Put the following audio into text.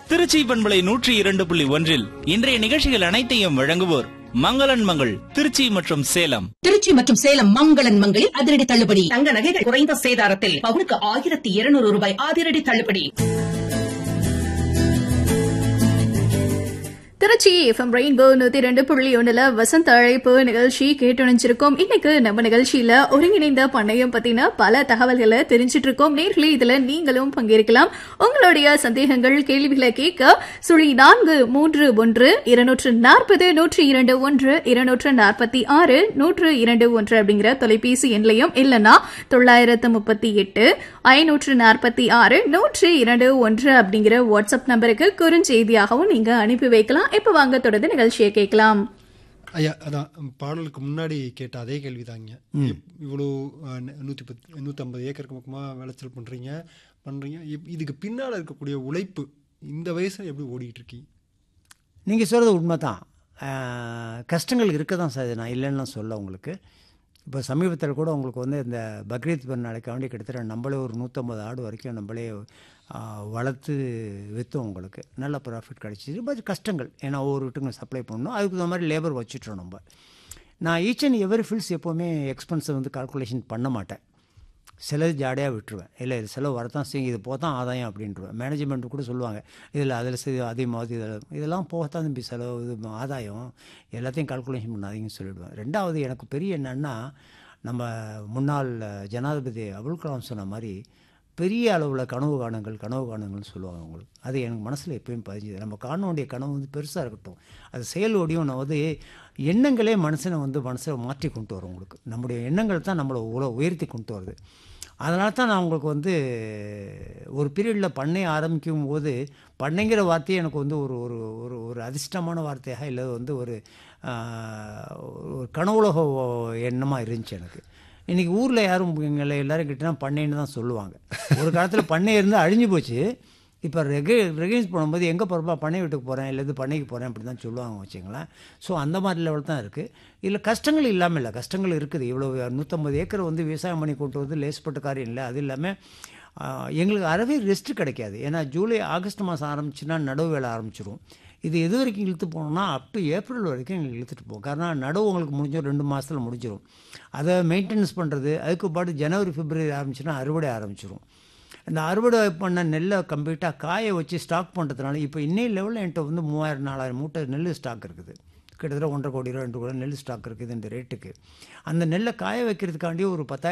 திருச்சி பண்பலை நூற்றி இரண்டு புள்ளி ஒன்றில் இன்றைய நிகழ்ச்சிகள் அனைத்தையும் வழங்குவோர் மங்களன் மங்கள் திருச்சி மற்றும் சேலம் திருச்சி மற்றும் சேலம் மங்களன் மங்களில் அதிரடி தள்ளுபடி தங்க நகைகள் குறைந்த சேதாரத்தில் பவுனுக்கு ஆயிரத்தி இருநூறு ரூபாய் அதிரடி தள்ளுபடி திருச்சி எஃப்எம் ரெயின்போ நூத்தி ரெண்டு புள்ளி ஒண்ணுல வசந்த அழைப்பு நிகழ்ச்சி கேட்டுணிச்சிருக்கோம் இன்னைக்கு நம்ம நிகழ்ச்சியில ஒருங்கிணைந்த பண்ணையம் பத்தின பல தகவல்களை தெரிஞ்சிட்டு இருக்கோம் நேர்களே இதுல நீங்களும் பங்கேற்கலாம் உங்களுடைய சந்தேகங்கள் கேள்விகளை கேட்க சுழி நான்கு மூன்று ஒன்று இருநூற்று நாற்பது நூற்றி இரண்டு ஒன்று இருநூற்று நாற்பத்தி ஆறு நூற்று இரண்டு ஒன்று அப்படிங்கிற தொலைபேசி எண்லையும் இல்லைன்னா தொள்ளாயிரத்து முப்பத்தி எட்டு ஐநூற்று நாற்பத்தி ஆறு நூற்று இரண்டு ஒன்று அப்படிங்கிற வாட்ஸ்அப் நம்பருக்கு குறுஞ்செய்தியாகவும் நீங்க அனுப்பி வைக்கலாம் இப்ப வாங்க தொடர்ந்து நிகழ்ச்சியை கேட்கலாம் ஐயா அதான் பாடலுக்கு முன்னாடி கேட்ட அதே கேள்வி தாங்க இவ்வளோ அஹ், நூ- நூற்றி பத்து நூற்றம்பது ஏக்கருக்கு பக்கமாக விளைச்சல் பண்ணுறீங்க பண்ணுறீங்க இதுக்கு பின்னால் இருக்கக்கூடிய உழைப்பு இந்த வயசில் எப்படி ஓடிட்டு இருக்கீங்க நீங்கள் சொல்கிறது உண்மை தான் கஷ்டங்கள் இருக்க தான் சார் நான் இல்லைன்னு நான் சொல்ல உங்களுக்கு இப்போ சமீபத்தில் கூட உங்களுக்கு வந்து இந்த பக்ரீத் பெருநாளைக்கு வேண்டி கிட்டத்தட்ட நம்மளே ஒரு நூற்றம்பது ஆடு வரைக்கும் நம்மளே ஆ, வளர்த்து விற்றோம் உங்களுக்கு நல்ல ப்ராஃபிட் கிடச்சிது பட் கஷ்டங்கள் ஏன்னா ஒவ்வொரு வீட்டுக்கும் சப்ளை பண்ணணும் அதுக்கு தகுந்த மாதிரி லேபர் வச்சுட்டோம் நம்ம நான் ஈச் அண்ட் எவரி ஃபில்ஸ் எப்போவுமே எக்ஸ்பென்ஸை வந்து கால்குலேஷன் பண்ண மாட்டேன் சிலது ஜாடையாக விட்டுருவேன் இல்லை இது செலவு வரத்தான் செய்யும் இது போதான் ஆதாயம் அப்படின்ட்டுருவேன் மேனேஜ்மெண்ட் கூட சொல்லுவாங்க இதில் அதில் செய்து அதிகமாகுது இதில் இதெல்லாம் போகத்தான் தம்பி செலவு இது ஆதாயம் எல்லாத்தையும் கால்குலேஷன் பண்ணாதீங்கன்னு சொல்லிவிடுவேன் ரெண்டாவது எனக்கு பெரிய என்னன்னா நம்ம முன்னாள் ஜனாதிபதி அபுல் கலாம் சொன்ன மாதிரி பெரிய அளவில் கனவு காணுங்கள் கனவு காணுங்கள்னு சொல்லுவாங்க அவங்களுக்கு அது எனக்கு மனசில் எப்பயும் பதிஞ்சுது நம்ம காண வேண்டிய கனவு வந்து பெருசாக இருக்கட்டும் அது செயல் ஒடியும் நான் வந்து எண்ணங்களே மனுஷனை வந்து மனசை மாற்றி கொண்டு வரும் உங்களுக்கு நம்முடைய எண்ணங்கள் தான் நம்மளை உல உயர்த்தி கொண்டு வருது அதனால தான் நான் உங்களுக்கு வந்து ஒரு பீரியடில் பண்ணை ஆரம்பிக்கும் போது பண்ணைங்கிற வார்த்தையே எனக்கு வந்து ஒரு ஒரு ஒரு ஒரு அதிர்ஷ்டமான வார்த்தையாக இல்லை வந்து ஒரு ஆஹ், ஒரு கனவுலக எண்ணமாக இருந்துச்சு எனக்கு இன்றைக்கி ஊரில் யாரும் எங்களை எல்லாரும் கிட்டனா பண்ணைன்னு தான் சொல்லுவாங்க ஒரு காலத்தில் பண்ணை இருந்து அழிஞ்சு போச்சு இப்போ ரெகு ரெகனைஸ் பண்ணும்போது எங்கே போகிறப்பா பண்ணை வீட்டுக்கு போகிறேன் இல்லை இது பண்ணைக்கு போகிறேன் அப்படி தான் சொல்லுவாங்க வச்சுங்களேன் ஸோ அந்த மாதிரி லெவல் தான் இருக்குது இதில் கஷ்டங்கள் இல்லாமல் இல்லை கஷ்டங்கள் இருக்குது இவ்வளோ நூற்றம்பது ஏக்கர் வந்து விவசாயம் பண்ணி கொண்டு வந்து லேஸ்பட்ட காரியம் இல்லை அது இல்லாமல் ஆஹ், எங்களுக்கு அறவே ரெஸ்ட் கிடைக்காது ஏன்னா ஜூலை ஆகஸ்ட் மாதம் ஆரம்பிச்சுன்னா நடவு வேலை ஆரம்பிச்சிரும் இது எது வரைக்கும் இழுத்து போனோம்னா அப் டு ஏப்ரல் வரைக்கும் எங்களுக்கு இழுத்துட்டு போகும் காரணம் நடவு உங்களுக்கு முடிஞ்சிடும் ரெண்டு மாதத்தில் முடிஞ்சிடும் அதை மெயின்டெனன்ஸ் பண்ணுறது அதுக்கு பாட்டு ஜனவரி பிப்ரவரி ஆரம்பிச்சுன்னா அறுவடை ஆரம்பிச்சிரும் இந்த அறுவடை பண்ண நெல்லை கம்ப்ளீட்டாக காய வச்சு ஸ்டாக் பண்ணுறதுனால இப்போ இன்னைய லெவலில் என்கிட்ட வந்து மூவாயிரம் நாலாயிரம் மூட்டை நெல் ஸ்டாக் இருக்குது கிட்டத்தட்ட ஒன்றரை கோடி ரூபா ரெண்டு கோடி ரூபா நெல் ஸ்டாக் இருக்குது இந்த ரேட்டுக்கு அந்த நெல்லை காய வைக்கிறதுக்காண்டி ஒரு பத்தாயிரம்